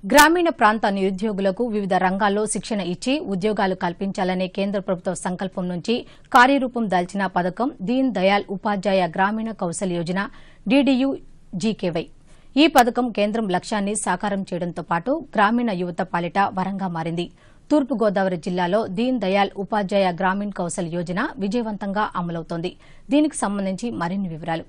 గ్రామీణ ప్రాంత నిరుద్యోగులకు వివిధ రంగాల్లో శిక్షణ ఇచ్చి ఉద్యోగాలు కల్పించాలనే కేంద్ర ప్రభుత్వ సంకల్పం నుంచి కార్యరూపం దాల్చిన పథకం దీన్ దయాళ్ ఉపాధ్యాయ గ్రామీణ కౌశల్ యోజన డీడీయూ జీకేవై ఈ పథకం కేంద్రం లక్ష్యాన్ని సాకారం చేయడంతో పాటు గ్రామీణ యువత పాలిట వరంగా మారింది తూర్పుగోదావరి జిల్లాలో దీన్ దయాళ్ ఉపాధ్యాయ గ్రామీణ కౌశల్ యోజన విజయవంతంగా అమలవుతోంది దీనికి సంబంధించి మరిన్ని వివరాలు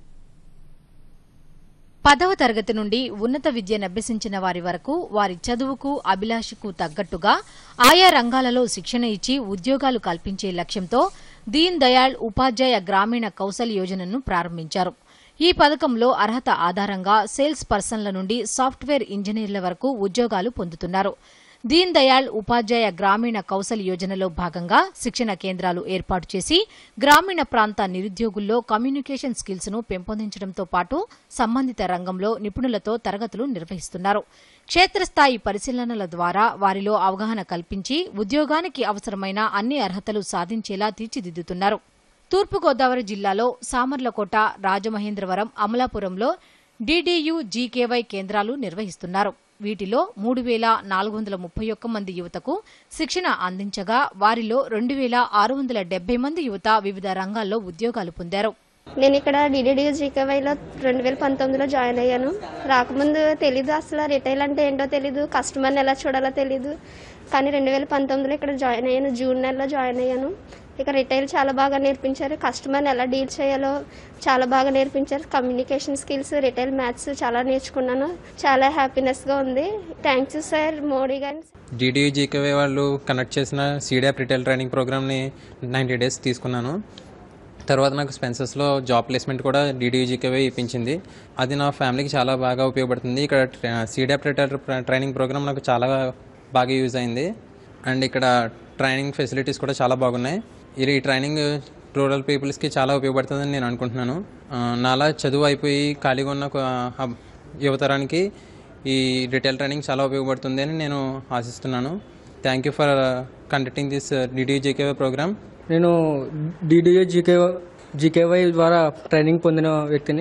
పదవ తరగతి నుండి ఉన్నత విద్యనభ్యసించిన వారి వరకు వారి చదువుకు అభిలాషకు తగ్గట్టుగా ఆయా రంగాలలో శిక్షణ ఇచ్చి ఉద్యోగాలు కల్పించే లక్ష్యంతో దీన్ దయాళ్ ఉపాధ్యాయ గ్రామీణ కౌశల్ యోజనను ప్రారంభించారు ఈ పథకంలో అర్హత ఆధారంగా సేల్స్ పర్సన్ల నుండి సాఫ్ట్వేర్ ఇంజనీర్ల వరకు ఉద్యోగాలు పొందుతున్నారు దీన్ దయాళ్ ఉపాధ్యాయ గ్రామీణ కౌశల్ యోజనలో భాగంగా శిక్షణ కేంద్రాలు ఏర్పాటు చేసి గ్రామీణ ప్రాంత నిరుద్యోగుల్లో కమ్యూనికేషన్ స్కిల్స్ ను పెంపొందించడంతో పాటు సంబంధిత రంగంలో నిపుణులతో తరగతులు నిర్వహిస్తున్నారు క్షేత్రస్థాయి పరిశీలనల ద్వారా వారిలో అవగాహన కల్పించి ఉద్యోగానికి అవసరమైన అన్ని అర్హతలు సాధించేలా తీర్చిదిద్దుతున్నారు తూర్పుగోదావరి జిల్లాలో సామర్లకోట రాజమహేంద్రవరం అమలాపురంలో డీడీయూ జీకేవై కేంద్రాలు నిర్వహిస్తున్నారు వీటిలో మూడు వేల నాలుగు వందల ముప్పై ఒక్క మంది యువతకు శిక్షణ అందించగా వారిలో రెండు వేల ఆరు వందల డెబ్బై మంది యువత వివిధ రంగాల్లో ఉద్యోగాలు పొందారు నేను ఇక్కడ డిడిడియూ జీకేవైలో రెండు వేల పంతొమ్మిదిలో జాయిన్ అయ్యాను రాకముందు తెలీదు అసలు రిటైల్ అంటే ఏంటో తెలీదు కస్టమర్ని ఎలా చూడాలో తెలీదు కానీ రెండు వేల పంతొమ్మిదిలో ఇక్కడ జాయిన్ అయ్యాను జూన్ నెలలో జాయిన్ అయ్యాను ఇక రిటైల్ చాలా బాగా నేర్పించారు కస్టమర్ని ఎలా డీల్ చేయాలో చాలా బాగా నేర్పించారు కమ్యూనికేషన్ స్కిల్స్ రిటైల్ మ్యాథ్స్ చాలా నేర్చుకున్నాను చాలా హ్యాపీనెస్గా ఉంది థ్యాంక్స్ యూ సార్ మోడీ గారి డిడియూ జీకేవై వాళ్ళు కండక్ట్ చేసిన సీడాప్ రిటైల్ ట్రైనింగ్ ప్రోగ్రామ్ని నైంటీ డేస్ తీసుకున్నాను తర్వాత నాకు స్పెన్సెస్లో జాబ్ ప్లేస్మెంట్ కూడా డిడియూ జీకేవై ఇప్పించింది అది నా ఫ్యామిలీకి చాలా బాగా ఉపయోగపడుతుంది ఇక్కడ సీడాప్ రిటైల్ ట్రైనింగ్ ప్రోగ్రామ్ నాకు చాలా బాగా యూజ్ అయింది అండ్ ఇక్కడ ట్రైనింగ్ ఫెసిలిటీస్ కూడా చాలా బాగున్నాయి ఇది ఈ ట్రైనింగ్ రూరల్ పీపుల్స్కి చాలా ఉపయోగపడుతుందని నేను అనుకుంటున్నాను ఆ, నాలా చదువు అయిపోయి ఖాళీగా ఉన్న ఒక, ఆ, యువతరానికి ఈ రిటైల్ ట్రైనింగ్ చాలా ఉపయోగపడుతుంది అని నేను ఆశిస్తున్నాను thank you for conducting this DDU GKY program నేను డిడిఏ జీకే జీకేవై ద్వారా ట్రైనింగ్ పొందిన వ్యక్తిని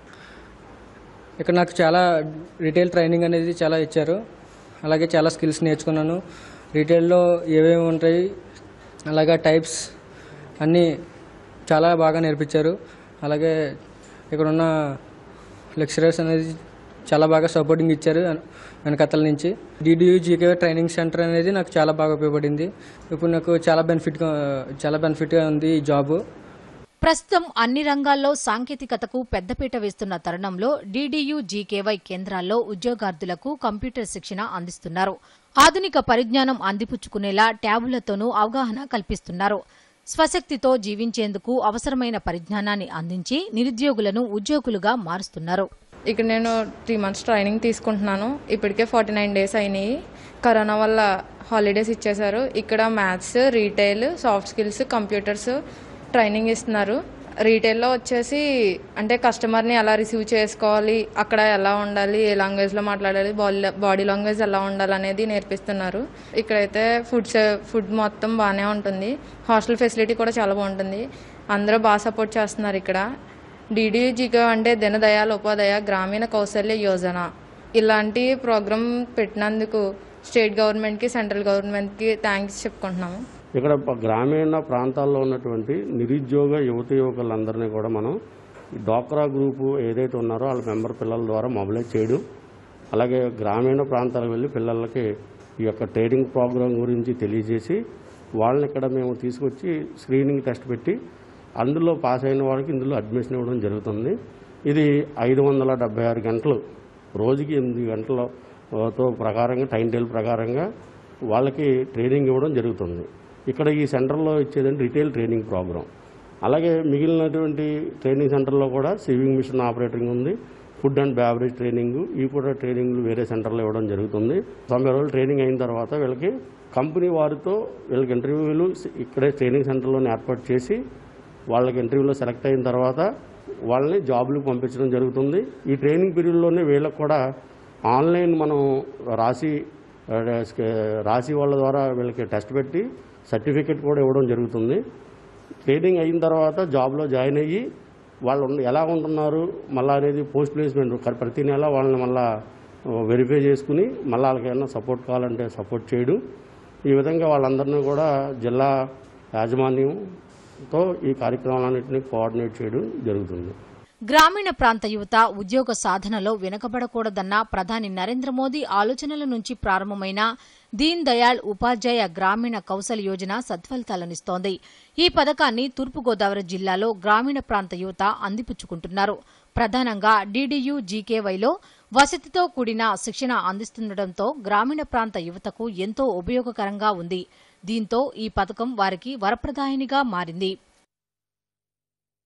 ఇక్కడ నాకు చాలా రిటైల్ ట్రైనింగ్ అనేది చాలా ఇచ్చారు అలాగే చాలా స్కిల్స్ నేర్చుకున్నాను రిటైల్లో ఏమేమి ఉంటాయి అలాగే టైప్స్ అన్నీ చాలా బాగా నేర్పించారు అలాగే ఇక్కడ ఉన్న లెక్చరర్స్ అనేది చాలా బాగా సపోర్టింగ్ ఇచ్చారు వెనకతల నుంచి డిడియూ జీకే ట్రైనింగ్ సెంటర్ అనేది నాకు చాలా బాగా ఉపయోగపడింది ఇప్పుడు నాకు చాలా బెనిఫిట్గా చాలా బెనిఫిట్గా ఉంది ఈ జాబ్ ప్రస్తుతం అన్ని రంగాల్లో సాంకేతికతకు పెద్దపీట వేస్తున్న తరుణంలో డీడీయూ జీకేవై కేంద్రాల్లో ఉద్యోగార్థులకు కంప్యూటర్ శిక్షణ అందిస్తున్నారు ఆధునిక పరిజ్ఞానం అందిపుచ్చుకునేలా ట్యాబులతోనూ అవగాహన కల్పిస్తున్నారు స్వశక్తితో జీవించేందుకు అవసరమైన పరిజ్ఞానాన్ని అందించి నిరుద్యోగులను ఉద్యోగులుగా మారుస్తున్నారు ఇక్కడ నేను త్రీ మంత్స్ ట్రైనింగ్ తీసుకుంటున్నాను ఇప్పటికే ఫార్టీ నైన్ డేస్ అయినాయి కరోనా వల్ల హాలిడేస్ ఇచ్చేశారు ఇక్కడ maths retail soft skills computers training ఇస్తున్నారు రీటైల్లో వచ్చేసి అంటే కస్టమర్ని ఎలా రిసీవ్ చేసుకోవాలి అక్కడ ఎలా ఉండాలి ఏ లాంగ్వేజ్లో మాట్లాడాలి బాడీ బాడీ లాంగ్వేజ్ ఎలా ఉండాలి అనేది నేర్పిస్తున్నారు ఇక్కడైతే ఫుడ్ ఫుడ్ మొత్తం బాగానే ఉంటుంది హాస్టల్ ఫెసిలిటీ కూడా చాలా బాగుంటుంది అందరూ బాగా సపోర్ట్ చేస్తున్నారు ఇక్కడ డిడిజిగా అంటే దినదయాల్ ఉపాధ్యాయ గ్రామీణ కౌశల్య యోజన ఇలాంటి ప్రోగ్రామ్ పెట్టినందుకు స్టేట్ గవర్నమెంట్కి సెంట్రల్ గవర్నమెంట్కి థ్యాంక్స్ చెప్పుకుంటున్నాము ఇక్కడ ప- గ్రామీణ ప్రాంతాల్లో ఉన్నటువంటి నిరుద్యోగ యువత యువకులందరినీ కూడా మనం ఈ డ్వాక్రా గ్రూపు ఏదైతే ఉన్నారో వాళ్ళ మెంబర్ పిల్లల ద్వారా మొబిలైజ్ చేయడం అలాగే గ్రామీణ ప్రాంతాలకు వెళ్ళి పిల్లలకి ఈ యొక్క ట్రైనింగ్ ప్రోగ్రాం గురించి తెలియజేసి వాళ్ళని ఇక్కడ మేము తీసుకొచ్చి స్క్రీనింగ్ టెస్ట్ పెట్టి అందులో పాస్ అయిన వాళ్ళకి ఇందులో అడ్మిషన్ ఇవ్వడం జరుగుతుంది ఇది ఐదు వందల డెబ్బై ఆరు గంటలు రోజుకి ఎనిమిది గంటల ఆ, తో ప్రకారంగా టైం టేబుల్ ప్రకారంగా వాళ్ళకి ట్రైనింగ్ ఇవ్వడం జరుగుతుంది ఇక్కడ ఈ సెంటర్లో ఇచ్చేదంటే రిటైల్ ట్రైనింగ్ ప్రోగ్రామ్ అలాగే మిగిలినటువంటి ట్రైనింగ్ సెంటర్లో కూడా సివింగ్ మిషన్ ఆపరేటింగ్ ఉంది ఫుడ్ అండ్ బ్యావరేజ్ ట్రైనింగ్ ఇవి కూడా ట్రైనింగ్లు వేరే సెంటర్లో ఇవ్వడం జరుగుతుంది తొంభై రోజులు ట్రైనింగ్ అయిన తర్వాత వీళ్ళకి కంపెనీ వారితో వీళ్ళకి ఇంటర్వ్యూలు ఇక్కడే ట్రైనింగ్ సెంటర్లోనే ఏర్పాటు చేసి వాళ్ళకి ఇంటర్వ్యూలో సెలెక్ట్ అయిన తర్వాత వాళ్ళని జాబ్లకు పంపించడం జరుగుతుంది ఈ ట్రైనింగ్ పీరియడ్లోనే వీళ్ళకి కూడా ఆన్లైన్ మనం రాసి ఆ, రాసి వాళ్ళ ద్వారా వీళ్ళకి టెస్ట్ పెట్టి సర్టిఫికెట్ కూడా ఇవ్వడం జరుగుతుంది ట్రైనింగ్ అయిన తర్వాత జాబ్లో జాయిన్ అయ్యి వాళ్ళు ఉన్న- ఎలా ఉంటున్నారు మళ్ళీ అనేది పోస్ట్ ప్లేస్మెంట్ క- ప్రతి నెల వాళ్ళని మళ్ళా వెరిఫై చేసుకుని మళ్ళీ వాళ్ళకి ఏమైనా సపోర్ట్ కావాలంటే సపోర్ట్ చేయడం ఈ విధంగా వాళ్ళందరినీ కూడా జిల్లా యాజమాన్యంతో ఈ కార్యక్రమాలన్నింటినీ కోఆర్డినేట్ చేయడం జరుగుతుంది గ్రామీణ ప్రాంత యువత ఉద్యోగ సాధనలో వెనుకబడకూడదన్న ప్రధాని నరేంద్ర మోదీ ఆలోచనల నుంచి ప్రారంభమైన దీన్ దయాళ్ ఉపాధ్యాయ గ్రామీణ కౌశల్ యోజన సత్ఫలితాలనిస్తోంది ఈ పథకాన్ని తూర్పుగోదావరి జిల్లాలో గ్రామీణ ప్రాంత యువత అందిపుచ్చుకుంటున్నారు ప్రధానంగా డీడీయూ జీకేవైలో వసతితో కూడిన శిక్షణ అందిస్తుండటంతో గ్రామీణ ప్రాంత యువతకు ఎంతో ఉపయోగకరంగా ఉంది దీంతో ఈ పథకం వారికి వరప్రదాయనిగా మారింది